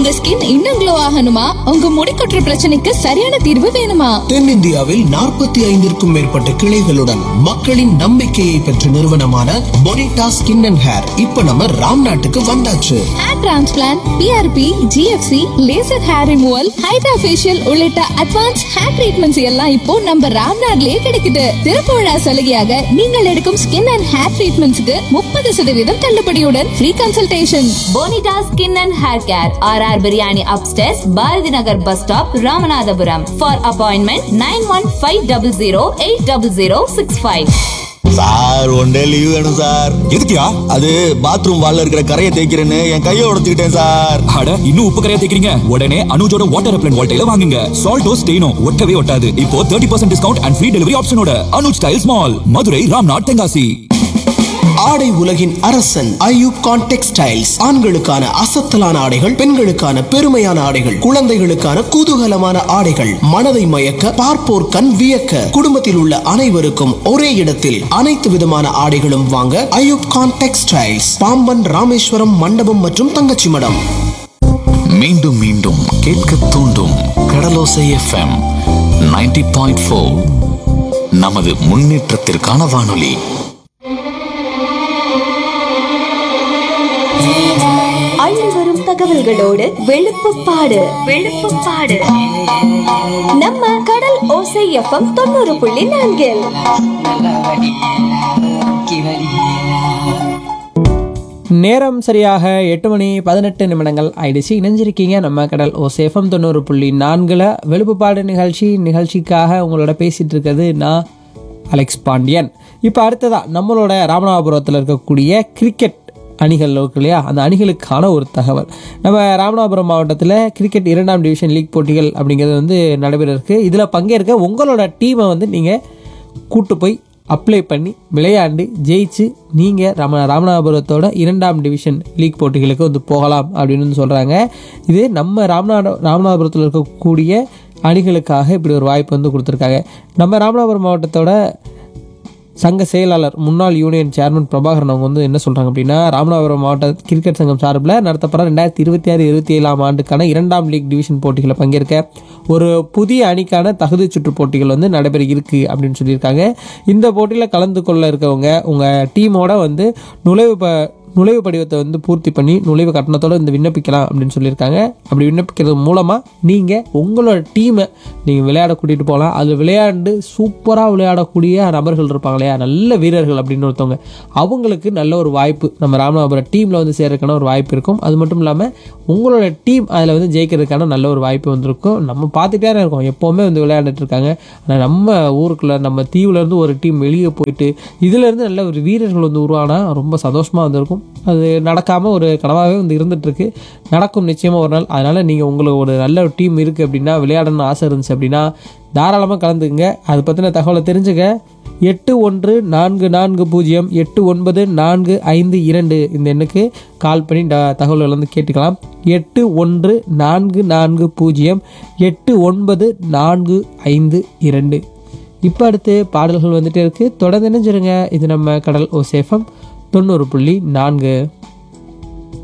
உங்க ஸ்கின் இன்னும் க்ளோ ஆகணுமா உங்க முடி கொட்டுற பிரச்சனைக்கு சரியான தீர்வு வேணுமா தென்னிந்தியாவில் நாற்பத்தி ஐந்திற்கும் மேற்பட்ட கிளைகளுடன் மக்களின் நம்பிக்கையை பெற்ற நிறுவனமான பொனிட்டா ஸ்கின் அண்ட் ஹேர் இப்ப நம்ம ராம் நாட்டுக்கு வந்தாச்சு hair transplant PRP GFC laser hair removal hydra facial உள்ளிட்ட அட்வான்ஸ் ஹேர் ட்ரீட்மெண்ட்ஸ் எல்லாம் இப்போ நம்ம ராம்நாட்லயே கிடைக்குது திறப்பு விழா சலுகையாக நீங்கள் எடுக்கும் ஸ்கின் அண்ட் ஹேர் ட்ரீட்மெண்ட்ஸ்க்கு முப்பது சதவீதம் தள்ளுபடியுடன் free consultation Bonita skin and hair care R R biryani அப்டேஸ் Bharathi Nagar bus stop Ramanathapuram for appointment nine one five double zero eight double zero six five sir one day leave வேணும் சார் எதுக்குயா அது bathroom வால்ல இருக்கிற கரையை தேய்க்கிறேன்னு என் கையை உடைச்சுக்கிட்டேன் சார் அட இன்னும் உப்பு கரையா தேக்கிறீங்க உடனே அனுஜோட வாட்டர் ரெப்லன் வால்டைல வாங்குங்க சால்டோ ஸ்டெயினோ ஒட்டவே ஒட்டாது இப்போ thirty percent discount and free delivery ஆப்ஷனோட அனுஜ் ஸ்டைல்ஸ் மால் மதுரை ராம்நாத் தென்காசி ஆடை உலகின் அரசன் ஐயூப் கான் டெக்ஸ்டைல்ஸ் ஆண்களுக்கான அசத்தலான ஆடைகள் பெண்களுக்கான பெருமையான ஆடைகள் குழந்தைகளுக்கான குதூகலமான ஆடைகள் மனதை மயக்க பார்ப்போர் கண் வியக்க குடும்பத்தில் உள்ள அனைவருக்கும் ஒரே இடத்தில் அனைத்து விதமான ஆடைகளும் வாங்க ஐயூப் கான் டெக்ஸ்டைல்ஸ் பாம்பன் ராமேஸ்வரம் மண்டபம் மற்றும் தங்கச்சி மடம் மீண்டும் மீண்டும் கேட்க தூண்டும் கடலோசை எஃப்எம் 90.4 பாயிண்ட் ஃபோர் நமது முன்னேற்றத்திற்கான வானொலி அள்ளி வரும் தகவல்களோடு வெளுப்புப்பாடு வெளுப்புப்பாடு நம்ம கடல் ஓசை எஃப்எம் தொண்ணூறு புள்ளி நான்கில் நேரம் சரியாக எட்டு மணி பதினெட்டு நிமிடங்கள் ஆயிடுச்சு இணைஞ்சிருக்கீங்க நம்ம கடல் ஓ சேஃபம் தொண்ணூறு புள்ளி நான்கில் வெளுப்புப்பாடு நிகழ்ச்சி நிகழ்ச்சிக்காக உங்களோட பேசிகிட்டு இருக்கிறது நான் அலெக்ஸ் பாண்டியன் இப்போ அடுத்ததா நம்மளோட ராமநாதபுரத்தில் இருக்கக்கூடிய கிரிக்கெட் அணிகள் இருக்கு இல்லையா அந்த அணிகளுக்கான ஒரு தகவல் நம்ம ராமநாதபுரம் மாவட்டத்தில் கிரிக்கெட் இரண்டாம் டிவிஷன் லீக் போட்டிகள் அப்படிங்கிறது வந்து நடைபெற இருக்கு இதில் பங்கேற்க உங்களோட டீமை வந்து நீங்கள் கூட்டு போய் அப்ளை பண்ணி விளையாண்டு ஜெயிச்சு நீங்கள் ராம ராமநாதபுரத்தோட இரண்டாம் டிவிஷன் லீக் போட்டிகளுக்கு வந்து போகலாம் அப்படின்னு வந்து சொல்கிறாங்க இது நம்ம ராமநாத ராமநாதபுரத்தில் இருக்கக்கூடிய அணிகளுக்காக இப்படி ஒரு வாய்ப்பு வந்து கொடுத்துருக்காங்க நம்ம ராமநாதபுரம் மாவட்டத்தோட சங்க செயலாளர் முன்னாள் யூனியன் சேர்மன் பிரபாகரன் அவங்க வந்து என்ன சொல்கிறாங்க அப்படின்னா ராமநாதபுரம் மாவட்ட கிரிக்கெட் சங்கம் சார்பில் நடத்தப்பட ரெண்டாயிரத்தி இருபத்தி ஆறு இருபத்தி ஏழாம் ஆண்டுக்கான இரண்டாம் லீக் டிவிஷன் போட்டிகளை பங்கேற்க ஒரு புதிய அணிக்கான தகுதி சுற்று போட்டிகள் வந்து நடைபெற இருக்கு அப்படின்னு சொல்லியிருக்காங்க இந்த போட்டியில் கலந்து கொள்ள இருக்கவங்க உங்கள் டீமோட வந்து நுழைவு ப நுழைவு படிவத்தை வந்து பூர்த்தி பண்ணி நுழைவு கட்டணத்தோட இந்த விண்ணப்பிக்கலாம் அப்படின்னு சொல்லியிருக்காங்க அப்படி விண்ணப்பிக்கிறது மூலமாக நீங்கள் உங்களோட டீமை நீங்கள் விளையாட கூட்டிகிட்டு போகலாம் அதில் விளையாண்டு சூப்பராக விளையாடக்கூடிய நபர்கள் இருப்பாங்க இல்லையா நல்ல வீரர்கள் அப்படின்னு ஒருத்தவங்க அவங்களுக்கு நல்ல ஒரு வாய்ப்பு நம்ம ராமநாதபுரம் டீமில் வந்து சேர்றதுக்கான ஒரு வாய்ப்பு இருக்கும் அது மட்டும் இல்லாமல் உங்களோட டீம் அதில் வந்து ஜெயிக்கிறதுக்கான நல்ல ஒரு வாய்ப்பு வந்திருக்கும் நம்ம பார்த்துட்டே தான் இருக்கோம் எப்போவுமே வந்து விளையாண்டுட்டு இருக்காங்க ஆனால் நம்ம ஊருக்குள்ளே நம்ம தீவுலேருந்து ஒரு டீம் வெளியே போயிட்டு இதுலேருந்து நல்ல ஒரு வீரர்கள் வந்து உருவானா ரொம்ப சந்தோஷமாக வந்திருக்கும் அது நடக்காமல் ஒரு கனவாகவே வந்து இருந்துகிட்ருக்கு நடக்கும் நிச்சயமாக ஒரு நாள் அதனால் நீங்கள் உங்களுக்கு ஒரு நல்ல ஒரு டீம் இருக்குது அப்படின்னா விளையாடணும்னு ஆசை இருந்துச்சு அப்படின்னா தாராளமாக கலந்துக்குங்க அதை பற்றின தகவலை தெரிஞ்சுக்க எட்டு ஒன்று நான்கு நான்கு பூஜ்ஜியம் எட்டு ஒன்பது நான்கு ஐந்து இரண்டு இந்த எண்ணுக்கு கால் பண்ணி ட- தகவல்கள் வந்து கேட்டுக்கலாம் எட்டு ஒன்று நான்கு நான்கு பூஜ்ஜியம் எட்டு ஒன்பது நான்கு ஐந்து இரண்டு இப்போ அடுத்து பாடல்கள் வந்துட்டே இருக்குது தொடர்ந்து இணைஞ்சிருங்க இது நம்ம கடல் ஓ சேஃபம் தொண்ணூறு புள்ளி நான்கு